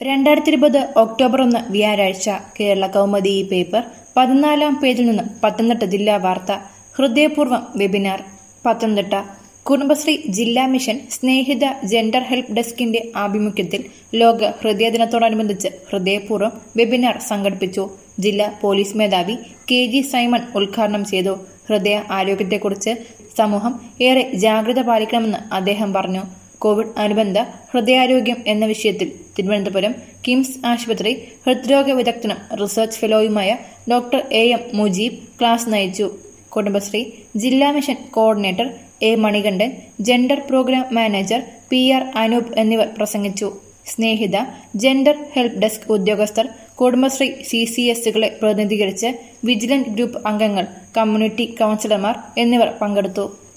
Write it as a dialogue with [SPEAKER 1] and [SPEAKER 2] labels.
[SPEAKER 1] രണ്ടായിരത്തി ഇരുപത് ഒക്ടോബർ ഒന്ന് വ്യാഴാഴ്ച കേരള കൗമുദി ഈ പേപ്പർ പതിനാലാം പേജിൽ നിന്നും പത്തനംതിട്ട ജില്ലാ വാർത്ത ഹൃദയപൂർവ്വം വെബിനാർ പത്തനംതിട്ട കുടുംബശ്രീ ജില്ലാ മിഷൻ സ്നേഹിത ജെൻഡർ ഹെൽപ്പ് ഡെസ്കിന്റെ ആഭിമുഖ്യത്തിൽ ലോക ഹൃദയ ദിനത്തോടനുബന്ധിച്ച് ഹൃദയപൂർവ്വം വെബിനാർ സംഘടിപ്പിച്ചു ജില്ലാ പോലീസ് മേധാവി കെ ജി സൈമൺ ഉദ്ഘാടനം ചെയ്തു ഹൃദയ ആരോഗ്യത്തെക്കുറിച്ച് സമൂഹം ഏറെ ജാഗ്രത പാലിക്കണമെന്ന് അദ്ദേഹം പറഞ്ഞു കോവിഡ് അനുബന്ധ ഹൃദയാരോഗ്യം എന്ന വിഷയത്തിൽ തിരുവനന്തപുരം കിംസ് ആശുപത്രി ഹൃദ്രോഗ വിദഗ്ധനും റിസർച്ച് ഫെലോയുമായ doctor A M Mujeeb class നയിച്ചു കുടുംബശ്രീ ജില്ലാ mission coordinator A Manikandan gender programme manager P R Anoop എന്നിവർ പ്രസംഗിച്ചു സ്നേഹിത ജെൻഡർ ഹെൽപ്പ് ഡെസ്ക് ഉദ്യോഗസ്ഥർ കുടുംബശ്രീ സി സി എസുകളെ പ്രതിനിധീകരിച്ച് വിജിലന്റ് ഗ്രൂപ്പ് അംഗങ്ങൾ കമ്മ്യൂണിറ്റി കൌൺസിലർമാർ എന്നിവർ പങ്കെടുത്തു